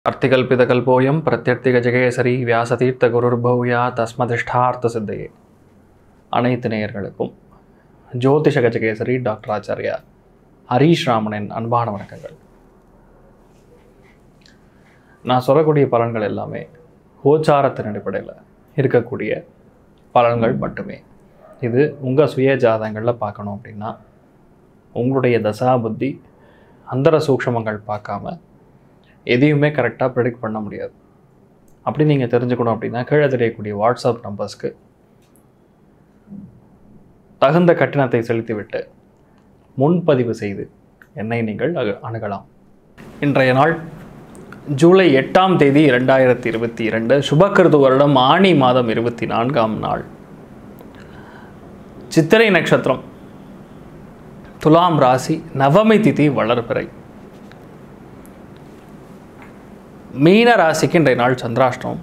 அர்த்திகல்பிதகல்போயம் பிரத்யர்த்திகஜகேசரி வியாசதீர்த்த குருர்பௌயா தஸ்மதிஷ்டார்த்த சித்தையே அனைத்து நேயர்களுக்கும் ஜோதிஷ கஜகேசரி டாக்டர் ஆச்சாரியா ஹரீஷ் ராமனின் அன்பான வணக்கங்கள் நான் சொல்லக்கூடிய பலன்கள் எல்லாமே கோச்சாரத்தின் அடிப்படையில் இருக்கக்கூடிய பலன்கள் மட்டுமே இது உங்கள் சுய ஜாதகங்களில் பார்க்கணும் அப்படின்னா உங்களுடைய தசா புத்தி அந்தர சூக்ஷமங்கள் பார்க்காம எதையுமே கரெக்டாக ப்ரெடிக்ட் பண்ண முடியாது அப்படி நீங்கள் தெரிஞ்சுக்கணும் அப்படின்னா கீழே தெரியக்கூடிய வாட்ஸ்அப் நம்பர்ஸ்க்கு தகுந்த கட்டணத்தை செலுத்திவிட்டு முன்பதிவு செய்து என்னை நீங்கள் அகு- அணுகலாம் இன்றைய நாள் ஜூலை எட்டாம் தேதி இரண்டாயிரத்தி இருபத்தி இரண்டு சுபக்கிருது வருடம் ஆணி மாதம் இருபத்தி நான்காம் நாள் சித்திரை நட்சத்திரம் துலாம் ராசி நவமி திதி வளர்பிறை மீன ராசிக்கு இன்றைய நாள் சந்திராஷ்டமம்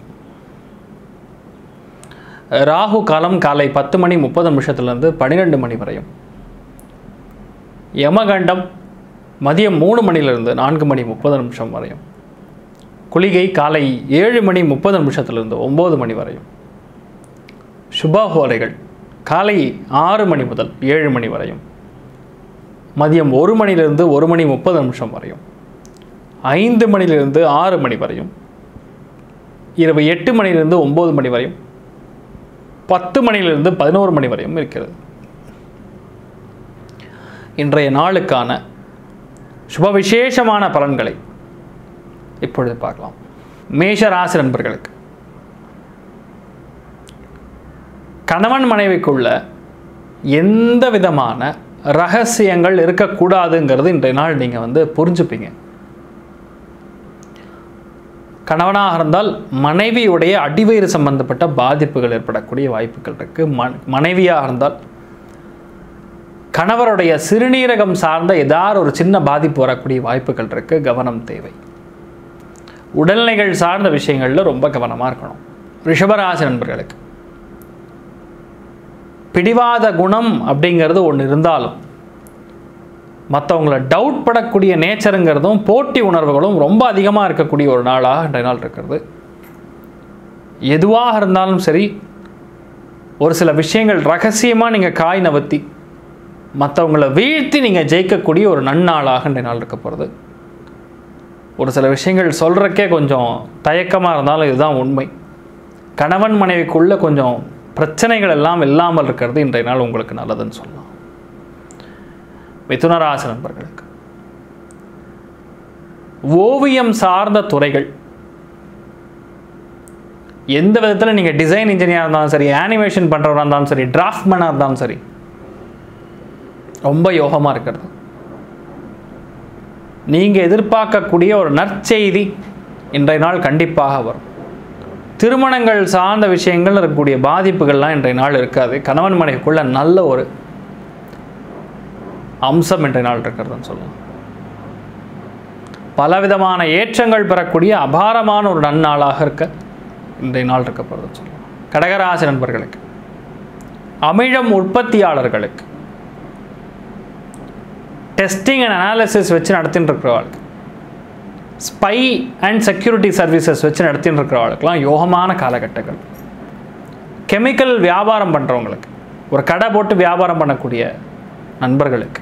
ராகு காலம் காலை பத்து மணி முப்பது நிமிஷத்துலேருந்து பன்னிரெண்டு மணி வரையும் யமகண்டம் மதியம் மூணு மணிலிருந்து நான்கு மணி முப்பது நிமிஷம் வரையும் குளிகை காலை ஏழு மணி முப்பது நிமிஷத்துலேருந்து ஒம்பது மணி வரையும் சுபஹோரைகள் காலை ஆறு மணி முதல் ஏழு மணி வரையும் மதியம் ஒரு மணிலிருந்து ஒரு மணி முப்பது நிமிஷம் வரையும் ஐந்து மணிலிருந்து ஆறு மணி வரையும் இரவு எட்டு மணிலிருந்து ஒம்பது மணி வரையும் பத்து மணிலிருந்து பதினோரு மணி வரையும் இருக்கிறது இன்றைய நாளுக்கான சுப விசேஷமான பலன்களை இப்பொழுது பார்க்கலாம் மேஷ ராசி நண்பர்களுக்கு கணவன் மனைவிக்குள்ள எந்த விதமான ரகசியங்கள் இருக்கக்கூடாதுங்கிறது இன்றைய நாள் நீங்கள் வந்து புரிஞ்சுப்பீங்க கணவனாக இருந்தால் மனைவியுடைய அடிவயிறு சம்பந்தப்பட்ட பாதிப்புகள் ஏற்படக்கூடிய வாய்ப்புகள் இருக்கு ம மனைவியாக இருந்தால் கணவருடைய சிறுநீரகம் சார்ந்த ஏதாவது ஒரு சின்ன பாதிப்பு வரக்கூடிய வாய்ப்புகள் இருக்கு கவனம் தேவை உடல்நிலைகள் சார்ந்த விஷயங்களில் ரொம்ப கவனமாக இருக்கணும் ரிஷபராசி நண்பர்களுக்கு பிடிவாத குணம் அப்படிங்கிறது ஒன்று இருந்தாலும் மற்றவங்கள டவுட் படக்கூடிய நேச்சருங்கிறதும் போட்டி உணர்வுகளும் ரொம்ப அதிகமாக இருக்கக்கூடிய ஒரு நாளாக இன்றைய நாள் இருக்கிறது எதுவாக இருந்தாலும் சரி ஒரு சில விஷயங்கள் ரகசியமாக நீங்கள் காய் நவத்தி மற்றவங்கள வீழ்த்தி நீங்கள் ஜெயிக்கக்கூடிய ஒரு நன்னாளாக இன்றைய நாள் இருக்க போகிறது ஒரு சில விஷயங்கள் சொல்கிறக்கே கொஞ்சம் தயக்கமாக இருந்தாலும் இதுதான் உண்மை கணவன் மனைவிக்குள்ளே கொஞ்சம் பிரச்சனைகள் எல்லாம் இல்லாமல் இருக்கிறது இன்றைய நாள் உங்களுக்கு நல்லதுன்னு சொல்லலாம் மிதுனராசி நண்பர்களுக்கு ஓவியம் சார்ந்த துறைகள் எந்த விதத்தில் நீங்கள் டிசைன் இன்ஜினியராக இருந்தாலும் சரி ஆனிமேஷன் பண்ணுறவராக இருந்தாலும் சரி டிராஃப்ட்மேனாக இருந்தாலும் சரி ரொம்ப யோகமாக இருக்கிறது நீங்கள் எதிர்பார்க்கக்கூடிய ஒரு நற்செய்தி இன்றைய நாள் கண்டிப்பாக வரும் திருமணங்கள் சார்ந்த விஷயங்கள் இருக்கக்கூடிய பாதிப்புகள்லாம் இன்றைய நாள் இருக்காது கணவன் மனைவிக்குள்ள நல்ல ஒரு அம்சம் இன்றைய நாள் இருக்கிறதுன்னு சொல்லலாம் பலவிதமான ஏற்றங்கள் பெறக்கூடிய அபாரமான ஒரு நன்னாளாக இருக்க இன்றைய நாள் இருக்க போகிறதுன்னு சொல்லலாம் கடகராசி நண்பர்களுக்கு அமிழம் உற்பத்தியாளர்களுக்கு டெஸ்டிங் அண்ட் அனாலிசிஸ் வச்சு நடத்தின்னு இருக்கிறவர்களுக்கு ஸ்பை அண்ட் செக்யூரிட்டி சர்வீசஸ் வச்சு நடத்தின்னு இருக்கிறவர்களுக்கெல்லாம் யோகமான காலகட்டங்கள் கெமிக்கல் வியாபாரம் பண்ணுறவங்களுக்கு ஒரு கடை போட்டு வியாபாரம் பண்ணக்கூடிய நண்பர்களுக்கு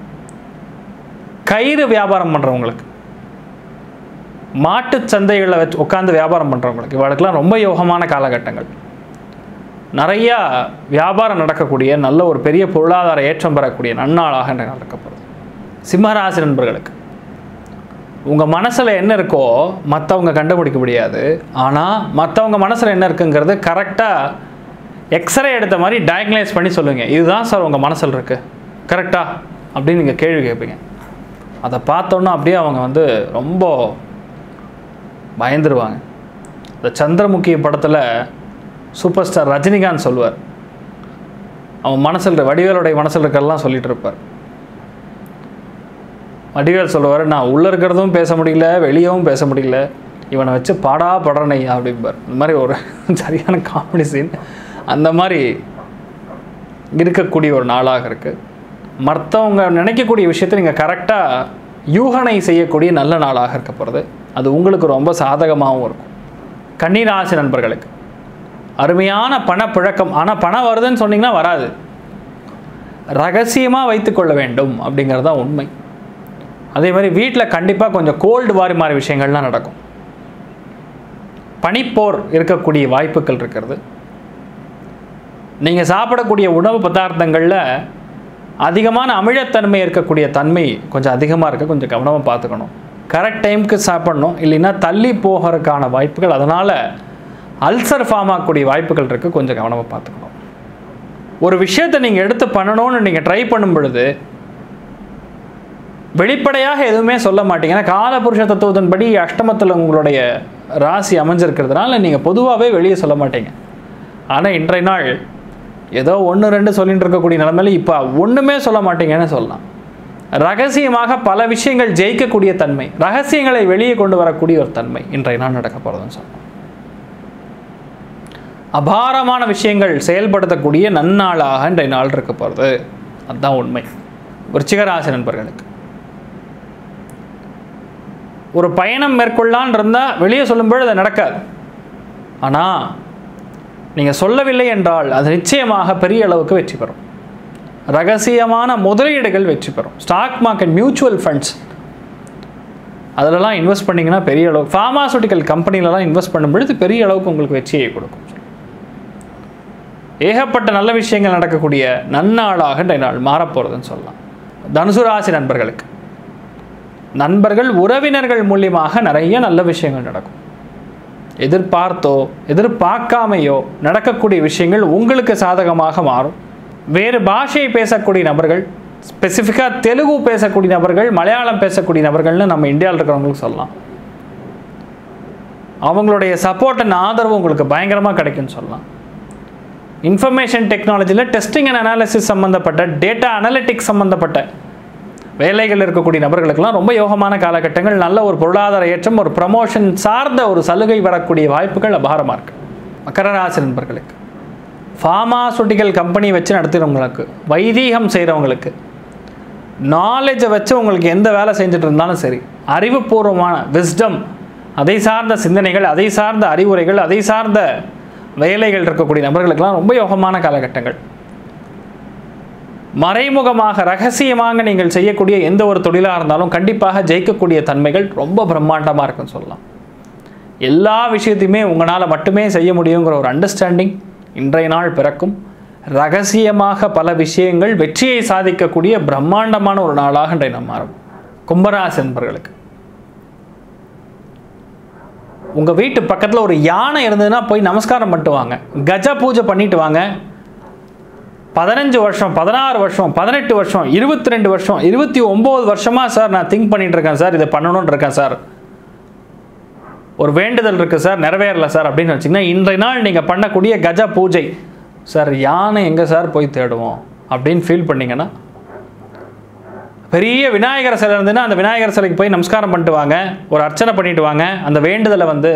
கயிறு வியாபாரம் பண்ணுறவங்களுக்கு மாட்டுச் சந்தைகளில் வச்சு உட்காந்து வியாபாரம் பண்ணுறவங்களுக்கு இவளுக்கெல்லாம் ரொம்ப யோகமான காலகட்டங்கள் நிறையா வியாபாரம் நடக்கக்கூடிய நல்ல ஒரு பெரிய பொருளாதார ஏற்றம் பெறக்கூடிய நன்னாளாக இன்றைய நாள் இருக்கப்படுது சிம்மராசி நண்பர்களுக்கு உங்கள் மனசில் என்ன இருக்கோ மற்றவங்க கண்டுபிடிக்க முடியாது ஆனால் மற்றவங்க மனசில் என்ன இருக்குங்கிறது கரெக்டாக எக்ஸ்ரே எடுத்த மாதிரி டயக்னைஸ் பண்ணி சொல்லுவீங்க இதுதான் சார் உங்கள் மனசில் இருக்குது கரெக்டா அப்படின்னு நீங்கள் கேள்வி கேட்பீங்க அதை பார்த்தோன்னா அப்படியே அவங்க வந்து ரொம்ப பயந்துருவாங்க இந்த சந்திரமுகி படத்தில் சூப்பர் ஸ்டார் ரஜினிகாந்த் சொல்லுவார் அவன் மனசில் வடிவேலுடைய மனசில் இருக்கிறதெல்லாம் சொல்லிட்டு இருப்பார் வடிவேல் சொல்லுவார் நான் உள்ளே இருக்கிறதும் பேச முடியல வெளியவும் பேச முடியல இவனை வச்சு பாடா படுறனையா அப்படிம்பார் இந்த மாதிரி ஒரு சரியான காமெடி சீன் அந்த மாதிரி இருக்கக்கூடிய ஒரு நாளாக இருக்குது மற்றவங்க நினைக்கக்கூடிய விஷயத்தை நீங்கள் கரெக்டாக யூகனை செய்யக்கூடிய நல்ல நாளாக இருக்க போகிறது அது உங்களுக்கு ரொம்ப சாதகமாகவும் இருக்கும் கன்னிராசி நண்பர்களுக்கு அருமையான பணப்புழக்கம் ஆனால் பணம் வருதுன்னு சொன்னீங்கன்னா வராது ரகசியமாக வைத்துக்கொள்ள வேண்டும் அப்படிங்கிறது தான் உண்மை அதே மாதிரி வீட்டில் கண்டிப்பாக கொஞ்சம் கோல்டு வாரி மாதிரி விஷயங்கள்லாம் நடக்கும் பனிப்போர் இருக்கக்கூடிய வாய்ப்புகள் இருக்கிறது நீங்கள் சாப்பிடக்கூடிய உணவு பதார்த்தங்களில் அதிகமான அமிழத்தன்மை இருக்கக்கூடிய தன்மை கொஞ்சம் அதிகமாக இருக்க கொஞ்சம் கவனமாக பார்த்துக்கணும் கரெக்ட் டைமுக்கு சாப்பிடணும் இல்லைன்னா தள்ளி போகிறதுக்கான வாய்ப்புகள் அதனால் அல்சர் ஃபார்ம் ஆகக்கூடிய வாய்ப்புகள் இருக்குது கொஞ்சம் கவனமாக பார்த்துக்கணும் ஒரு விஷயத்தை நீங்கள் எடுத்து பண்ணணும்னு நீங்கள் ட்ரை பண்ணும் பொழுது வெளிப்படையாக எதுவுமே சொல்ல மாட்டீங்க ஏன்னா காலபுருஷ தத்துவத்தின்படி அஷ்டமத்தில் உங்களுடைய ராசி அமைஞ்சிருக்கிறதுனால நீங்கள் பொதுவாகவே வெளியே சொல்ல மாட்டீங்க ஆனால் இன்றைய நாள் ஏதோ ஒன்று ரெண்டு சொல்லிட்டு இருக்கக்கூடிய நிலைமையில இப்போ ஒன்றுமே சொல்ல மாட்டீங்கன்னு சொல்லலாம் ரகசியமாக பல விஷயங்கள் ஜெயிக்கக்கூடிய தன்மை ரகசியங்களை வெளியே கொண்டு வரக்கூடிய ஒரு தன்மை இன்றைய நாள் நடக்க போகிறதுன்னு சொல்லலாம் அபாரமான விஷயங்கள் செயல்படுத்தக்கூடிய நன்னாளாக இன்றைய நாள் இருக்க போகிறது அதுதான் உண்மை விருச்சிகராசி நண்பர்களுக்கு ஒரு பயணம் மேற்கொள்ளான் இருந்தால் வெளியே சொல்லும்போது அது நடக்காது ஆனால் நீங்கள் சொல்லவில்லை என்றால் அது நிச்சயமாக பெரிய அளவுக்கு வெற்றி பெறும் ரகசியமான முதலீடுகள் வெற்றி பெறும் ஸ்டாக் மார்க்கெட் மியூச்சுவல் ஃபண்ட்ஸ் அதிலலாம் இன்வெஸ்ட் பண்ணிங்கன்னா பெரிய அளவு ஃபார்மாசூட்டிக்கல் கம்பெனிலலாம் இன்வெஸ்ட் பண்ணும்பொழுது பெரிய அளவுக்கு உங்களுக்கு வெற்றியை கொடுக்கும் ஏகப்பட்ட நல்ல விஷயங்கள் நடக்கக்கூடிய நன்னாளாக இன்றைய நாள் மாறப்போகிறதுன்னு சொல்லலாம் தனுசு ராசி நண்பர்களுக்கு நண்பர்கள் உறவினர்கள் மூலியமாக நிறைய நல்ல விஷயங்கள் நடக்கும் எதிர்பார்த்தோ எதிர்பார்க்காமையோ நடக்கக்கூடிய விஷயங்கள் உங்களுக்கு சாதகமாக மாறும் வேறு பாஷையை பேசக்கூடிய நபர்கள் ஸ்பெசிஃபிக்காக தெலுங்கு பேசக்கூடிய நபர்கள் மலையாளம் பேசக்கூடிய நபர்கள்னு நம்ம இந்தியாவில் இருக்கிறவங்களுக்கு சொல்லலாம் அவங்களுடைய சப்போர்ட் அண்ட் ஆதரவு உங்களுக்கு பயங்கரமாக கிடைக்கும்னு சொல்லலாம் இன்ஃபர்மேஷன் டெக்னாலஜியில் டெஸ்டிங் அண்ட் அனாலிசிஸ் சம்மந்தப்பட்ட டேட்டா அனலிட்டிக்ஸ் சம்மந்தப்பட்ட வேலைகள் இருக்கக்கூடிய நபர்களுக்கெல்லாம் ரொம்ப யோகமான காலகட்டங்கள் நல்ல ஒரு பொருளாதார ஏற்றம் ஒரு ப்ரமோஷன் சார்ந்த ஒரு சலுகை வரக்கூடிய வாய்ப்புகள் அபாரமாக இருக்கு மகரராசி நண்பர்களுக்கு ஃபார்மாசூட்டிக்கல் கம்பெனி வச்சு நடத்துகிறவங்களுக்கு வைதீகம் செய்கிறவங்களுக்கு நாலேஜை வச்சு உங்களுக்கு எந்த வேலை செஞ்சுட்டு இருந்தாலும் சரி அறிவுபூர்வமான விஸ்டம் அதை சார்ந்த சிந்தனைகள் அதை சார்ந்த அறிவுரைகள் அதை சார்ந்த வேலைகள் இருக்கக்கூடிய நபர்களுக்கெல்லாம் ரொம்ப யோகமான காலகட்டங்கள் மறைமுகமாக ரகசியமாக நீங்கள் செய்யக்கூடிய எந்த ஒரு தொழிலாக இருந்தாலும் கண்டிப்பாக ஜெயிக்கக்கூடிய தன்மைகள் ரொம்ப பிரம்மாண்டமாக இருக்குன்னு சொல்லலாம் எல்லா விஷயத்தையுமே உங்களால் மட்டுமே செய்ய முடியுங்கிற ஒரு அண்டர்ஸ்டாண்டிங் இன்றைய நாள் பிறக்கும் ரகசியமாக பல விஷயங்கள் வெற்றியை சாதிக்கக்கூடிய பிரம்மாண்டமான ஒரு நாளாக இன்றைய நாள் மாறும் கும்பராசி என்பர்களுக்கு உங்கள் வீட்டு பக்கத்தில் ஒரு யானை இருந்ததுன்னா போய் நமஸ்காரம் பண்ணிட்டு வாங்க கஜ பூஜை பண்ணிட்டு வாங்க பதினஞ்சு வருஷம் பதினாறு வருஷம் பதினெட்டு வருஷம் இருபத்தி ரெண்டு வருஷம் இருபத்தி ஒம்பது வருஷமாக சார் நான் திங்க் பண்ணிட்டு இருக்கேன் சார் இதை பண்ணணும்னு இருக்கேன் சார் ஒரு வேண்டுதல் இருக்குது சார் நிறைவேறல சார் அப்படின்னு வச்சிங்கன்னா இன்றைய நாள் நீங்கள் பண்ணக்கூடிய கஜ பூஜை சார் யானை எங்கே சார் போய் தேடுவோம் அப்படின்னு ஃபீல் பண்ணிங்கன்னா பெரிய விநாயகர் சிலை இருந்ததுன்னா அந்த விநாயகர் சிலைக்கு போய் நமஸ்காரம் பண்ணிட்டு வாங்க ஒரு அர்ச்சனை பண்ணிட்டு வாங்க அந்த வேண்டுதலை வந்து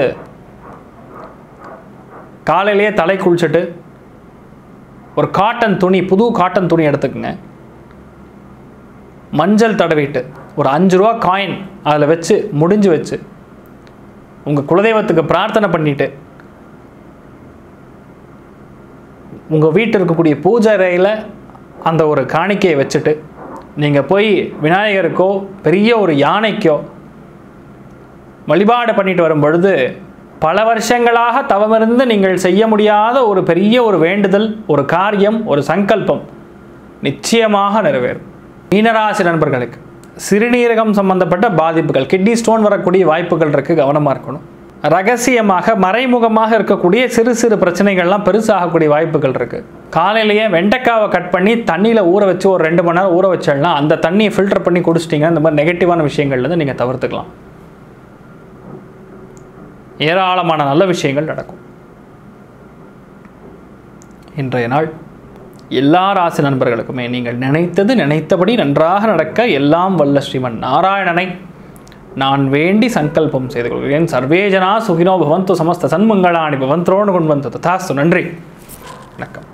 காலையிலேயே தலை குளிச்சுட்டு ஒரு காட்டன் துணி புது காட்டன் துணி எடுத்துக்கோங்க மஞ்சள் தடவிட்டு ஒரு அஞ்சு ரூபா காயின் அதில் வச்சு முடிஞ்சு வச்சு உங்கள் குலதெய்வத்துக்கு பிரார்த்தனை பண்ணிட்டு உங்கள் வீட்டில் இருக்கக்கூடிய பூஜை அறையில் அந்த ஒரு காணிக்கையை வச்சுட்டு நீங்கள் போய் விநாயகருக்கோ பெரிய ஒரு யானைக்கோ வழிபாடு பண்ணிட்டு வரும் பொழுது பல வருஷங்களாக தவமிருந்து நீங்கள் செய்ய முடியாத ஒரு பெரிய ஒரு வேண்டுதல் ஒரு காரியம் ஒரு சங்கல்பம் நிச்சயமாக நிறைவேறும் மீனராசி நண்பர்களுக்கு சிறுநீரகம் சம்பந்தப்பட்ட பாதிப்புகள் கிட்னி ஸ்டோன் வரக்கூடிய வாய்ப்புகள் இருக்குது கவனமாக இருக்கணும் ரகசியமாக மறைமுகமாக இருக்கக்கூடிய சிறு சிறு பிரச்சனைகள்லாம் பெருசாகக்கூடிய வாய்ப்புகள் இருக்குது காலையிலேயே வெண்டைக்காவை கட் பண்ணி தண்ணியில் ஊற வச்சு ஒரு ரெண்டு மணி நேரம் ஊற வச்சிடனா அந்த தண்ணியை ஃபில்டர் பண்ணி குடிச்சிட்டிங்கன்னா இந்த மாதிரி நெகட்டிவான விஷயங்கள்லேருந்து நீங்கள் தவிர்த்துக்கலாம் ஏராளமான நல்ல விஷயங்கள் நடக்கும் இன்றைய நாள் எல்லா ராசி நண்பர்களுக்குமே நீங்கள் நினைத்தது நினைத்தபடி நன்றாக நடக்க எல்லாம் வல்ல ஸ்ரீமன் நாராயணனை நான் வேண்டி சங்கல்பம் செய்து கொள்கிறேன் சர்வேஜனா சுகினோ பவந்து சமஸ்த சன்மங்களாணி பவந்தோடு கொண்டு வந்து ததாஸ்து நன்றி வணக்கம்